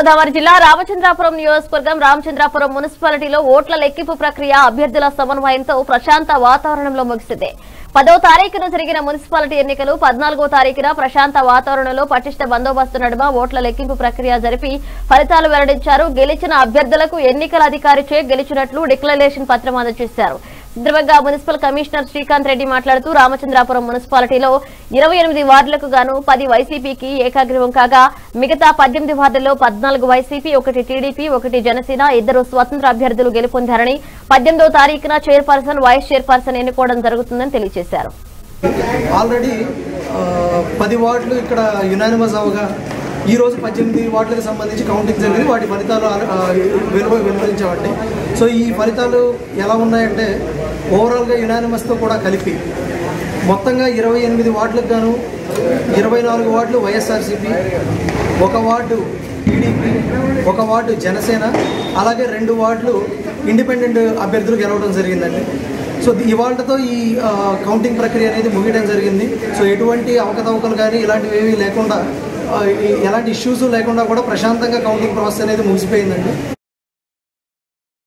గోదావరి జిల్లా రామచంద్రాపురం నియోజకవర్గం రామచంద్రాపురం మున్సిపాలిటీలో ఓట్ల లెక్కింపు ప్రక్రియ అభ్యర్థుల సమన్వయంతో ప్రశాంత వాతావరణంలో ముగిసింది పదో తారీఖున జరిగిన మున్సిపాలిటీ ఎన్నికలు పద్నాలుగో తారీఖున ప్రశాంత వాతావరణంలో పటిష్ట బందోబస్తు నడుమ ఓట్ల లెక్కింపు ప్రక్రియ జరిపి ఫలితాలు వెల్లడించారు గెలిచిన అభ్యర్థులకు ఎన్నికల అధికారిచే గెలిచినట్లు డిక్లరేషన్ పత్రం అందజేశారు సందర్భంగా మున్సిపల్ కమిషనర్ శ్రీకాంత్ రెడ్డి మాట్లాడుతూ రామచంద్రాపురం మున్సిపాలిటీలో ఇరవై ఎనిమిది వార్డులకు గాను పది వైసీపీకి ఏకాగ్రీవం కాగా మిగతా పద్దెనిమిది వార్డుల్లో పద్నాలుగు వైసీపీ ఒకటి టీడీపీ ఒకటి జనసేన ఇద్దరు స్వతంత్ర అభ్యర్థులు గెలుపొందారని పద్దెనిమిదో తారీఖున చైర్పర్సన్ వైస్ చైర్పర్సన్ ఎన్నుకోవడం జరుగుతుందని తెలియజేశారు ఆల్రెడీ ఆ, పది వార్డులు ఇక్కడ యునానిమస్ అవగా ఈ రోజు పద్దెనిమిది వార్డులకు సంబంధించి కౌంటింగ్ జరిగింది వాటి ఫలితాలు ఆ- ఆ, వెలువ వెలువరించబడ్డాయి సో ఈ ఫలితాలు ఎలా ఉన్నాయంటే ఓవరాల్గా యునానిమస్తో కూడా కలిపి మొత్తంగా ఇరవై ఎనిమిది వార్డులకు గాను ఇరవై నాలుగు వార్డులు వైఎస్ఆర్సీపీ ఒక వార్డు టీడీపీ ఒక వార్డు జనసేన అలాగే రెండు వార్డులు ఇండిపెండెంట్ అభ్యర్థులు గెలవడం జరిగిందండి సో ఇవాళతో ఈ ఆ, కౌంటింగ్ ప్రక్రియ అనేది ముగియడం జరిగింది సో ఎటువంటి అవకతవకలు కానీ ఇలాంటివి ఏమీ లేకుండా ఆ, ఈ- ఎలాంటి ఇష్యూస్ లేకుండా కూడా ప్రశాంతంగా కౌంటింగ్ ప్రాసెస్ అనేది ముగిసిపోయిందండి